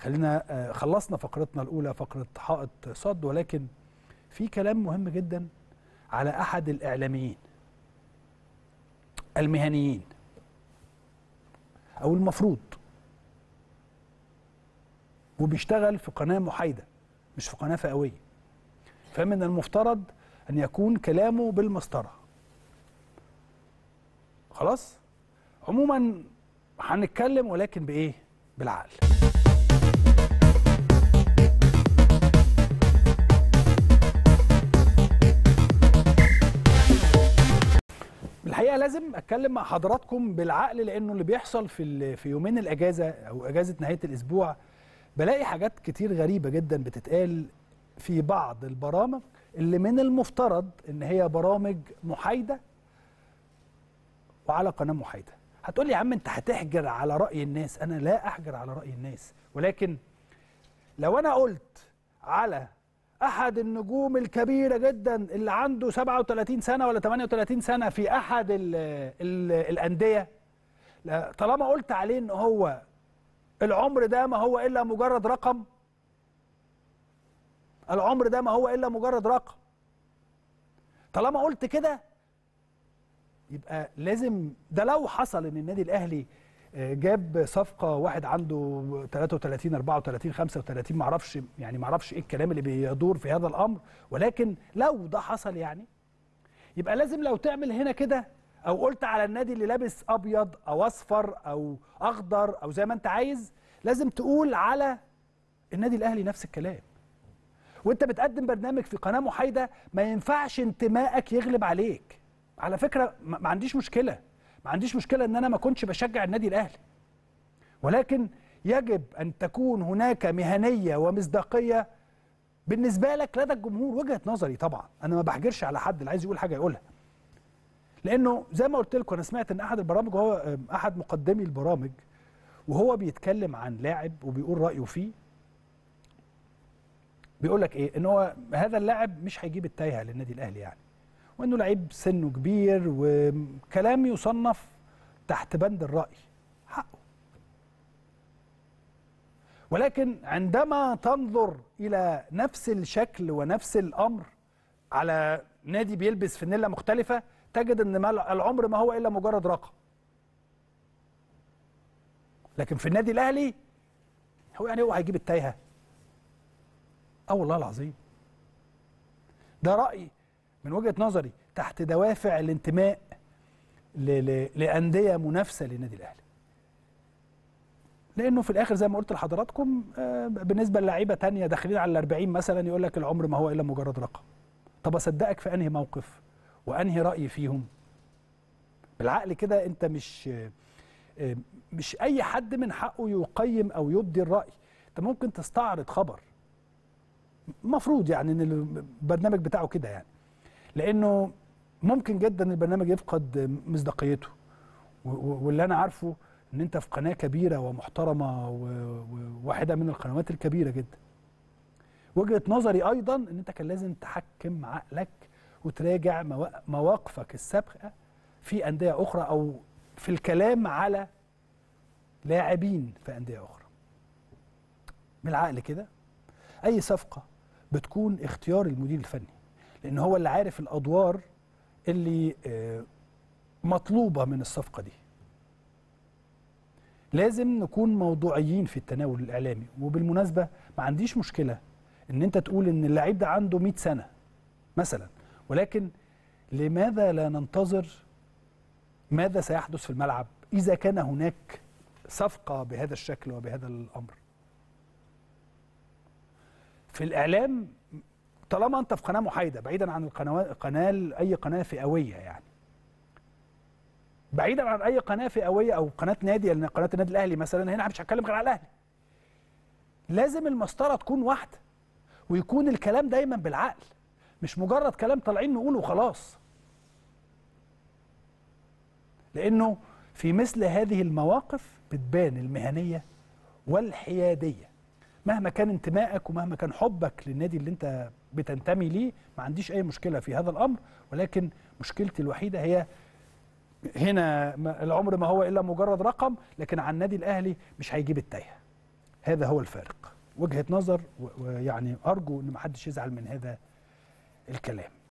خلينا آه، خلصنا فقرتنا الاولى فقره حائط صد ولكن في كلام مهم جدا على احد الاعلاميين المهنيين او المفروض وبيشتغل في قناه محايده مش في قناه فئويه فمن المفترض ان يكون كلامه بالمسطره خلاص عموما هنتكلم ولكن بايه بالعقل الحقيقه لازم اتكلم مع حضراتكم بالعقل لانه اللي بيحصل في ال- في يومين الاجازه او اجازه نهايه الاسبوع بلاقي حاجات كتير غريبه جدا بتتقال في بعض البرامج اللي من المفترض ان هي برامج محايده وعلى قناه محايده هتقول لي يا عم انت هتحجر على راي الناس انا لا احجر على راي الناس ولكن لو انا قلت على احد النجوم الكبيره جدا اللي عنده 37 سنه ولا 38 سنه في احد ال ال الانديه لا، طالما قلت عليه ان هو العمر ده ما هو الا مجرد رقم العمر ده ما هو الا مجرد رقم طالما قلت كده يبقى لازم ده لو حصل ان النادي الاهلي آه، جاب صفقه واحد عنده 33 34 35 معرفش يعني معرفش ايه الكلام اللي بيدور في هذا الامر ولكن لو ده حصل يعني يبقى لازم لو تعمل هنا كده او قلت على النادي اللي لابس ابيض او اصفر او اخضر او زي ما انت عايز لازم تقول على النادي الاهلي نفس الكلام وانت بتقدم برنامج في قناه محايده ما ينفعش انتمائك يغلب عليك على فكره ما ما عنديش مشكله ما عنديش مشكله ان انا ما كنتش بشجع النادي الاهلي ولكن يجب ان تكون هناك مهنيه ومصداقيه بالنسبه لك لدى الجمهور وجهه نظري طبعا انا ما بحجرش على حد اللي عايز يقول حاجه يقولها لانه زي ما قلت لكم انا سمعت ان احد البرامج هو احد مقدمي البرامج وهو بيتكلم عن لاعب وبيقول رايه فيه بيقول لك ايه ان هو هذا اللاعب مش هيجيب التايهه للنادي الاهلي يعني وانه لعيب سنه كبير وكلام يصنف تحت بند الراي حقه ولكن عندما تنظر الى نفس الشكل ونفس الامر على نادي بيلبس فانيلا مختلفه تجد ان ما- العمر ما هو الا مجرد رقم لكن في النادي الاهلي هو يعني هو هيجيب التايهه اه والله العظيم ده رايي من وجهه نظري تحت دوافع الانتماء ل- ل- لانديه منافسه للنادي الاهلي لانه في الاخر زي ما قلت لحضراتكم آه، بالنسبه للعيبه تانية داخلين على ال 40 مثلا يقول لك العمر ما هو الا مجرد رقم طب اصدقك في انهي موقف وانهي راي فيهم بالعقل كده انت مش آه، آه، مش اي حد من حقه يقيم او يبدي الراي انت ممكن تستعرض خبر المفروض يعني ان البرنامج بتاعه كده يعني لانه ممكن جدا البرنامج يفقد مصداقيته و- و- واللي انا عارفه ان انت في قناه كبيره ومحترمه و- وواحده من القنوات الكبيره جدا وجهه نظري ايضا ان انت كان لازم تحكم عقلك وتراجع موا- مواقفك السابقه في انديه اخرى او في الكلام على لاعبين في انديه اخرى من العقل كده اي صفقه بتكون اختيار المدير الفني لان هو اللي عارف الادوار اللي آه، مطلوبه من الصفقه دي لازم نكون موضوعيين في التناول الاعلامي وبالمناسبه ما عنديش مشكله ان انت تقول ان اللعيب ده عنده 100 سنه مثلا ولكن لماذا لا ننتظر ماذا سيحدث في الملعب اذا كان هناك صفقه بهذا الشكل وبهذا الامر في الاعلام طالما انت في قناه محايده بعيدا عن القنوات قناه اي قناه فئويه يعني بعيدا عن اي قناه فئويه او قناه نادي لان قناه النادي الاهلي مثلا هنا مش هتكلم غير على الاهلي لازم المسطره تكون واحده ويكون الكلام دايما بالعقل مش مجرد كلام طالعين نقوله وخلاص لانه في مثل هذه المواقف بتبان المهنيه والحياديه مهما كان انتمائك ومهما كان حبك للنادي اللي انت بتنتمي ليه ما عنديش اي مشكله في هذا الامر ولكن مشكلتي الوحيده هي هنا ما- العمر ما هو الا مجرد رقم لكن على النادي الاهلي مش هيجيب التايهه هذا هو الفارق وجهه نظر و- ويعني ارجو ان محدش يزعل من هذا الكلام